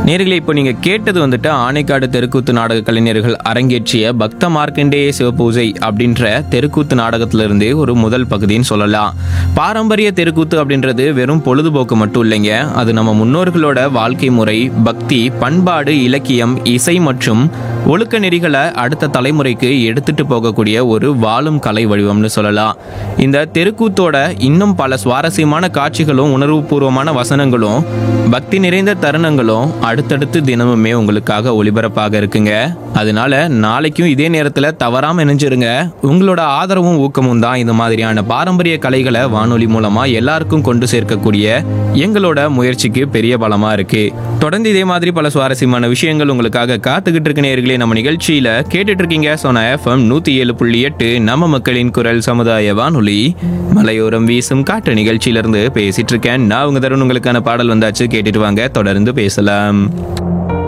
நேர்களே இப்போ நீங்க கேட்டது வந்துட்டு ஆனைக்காடு தெருக்கூத்து நாடக கலைஞர்கள் அரங்கேற்றிய பக்த மார்க்கண்டேய சிவபூஜை அப்படின்ற தெருக்கூத்து நாடகத்திலிருந்து ஒரு முதல் பகுதின்னு சொல்லலாம் பாரம்பரிய தெருக்கூத்து அப்படின்றது வெறும் பொழுதுபோக்கு மட்டும் இல்லைங்க அது நம்ம முன்னோர்களோட வாழ்க்கை முறை பக்தி பண்பாடு இலக்கியம் இசை மற்றும் ஒழுக்க நெறிகளை அடுத்த தலைமுறைக்கு எடுத்துட்டு போகக்கூடிய ஒரு வாழும் கலை வடிவம்னு சொல்லலாம் இந்த தெருக்கூத்தோட இன்னும் பல சுவாரஸ்யமான காட்சிகளும் உணர்வுபூர்வமான வசனங்களும் பக்தி நிறைந்த தருணங்களும் அடுத்தடுத்து தினமுமே உங்களுக்காக ஒளிபரப்பாக இருக்குங்க அதனால நாளைக்கும் இதே நேரத்தில் தவறாம இணைஞ்சிருங்க உங்களோட ஆதரவும் ஊக்கமும் தான் இந்த மாதிரியான பாரம்பரிய கலைகளை வானொலி மூலமா எல்லாருக்கும் கொண்டு சேர்க்கக்கூடிய எங்களோட முயற்சிக்கு பெரிய பலமா இருக்கு தொடர்ந்து இதே மாதிரி பல சுவாரஸ்யமான விஷயங்கள் உங்களுக்காக காத்துக்கிட்டு இருக்க நேர்களே நம்ம நிகழ்ச்சியில கேட்டுட்டு இருக்கீங்க சோனா எஃப்எம் நூத்தி ஏழு புள்ளி எட்டு நம்ம மக்களின் குரல் சமுதாய வானொலி மலையோரம் வீசும் காற்று நிகழ்ச்சியிலிருந்து பேசிட்டு இருக்கேன் நான் உங்க தருண் உங்களுக்கான பாடல் வந்தாச்சு கேட்டுட்டு வாங்க தொடர்ந்து பேசலாம்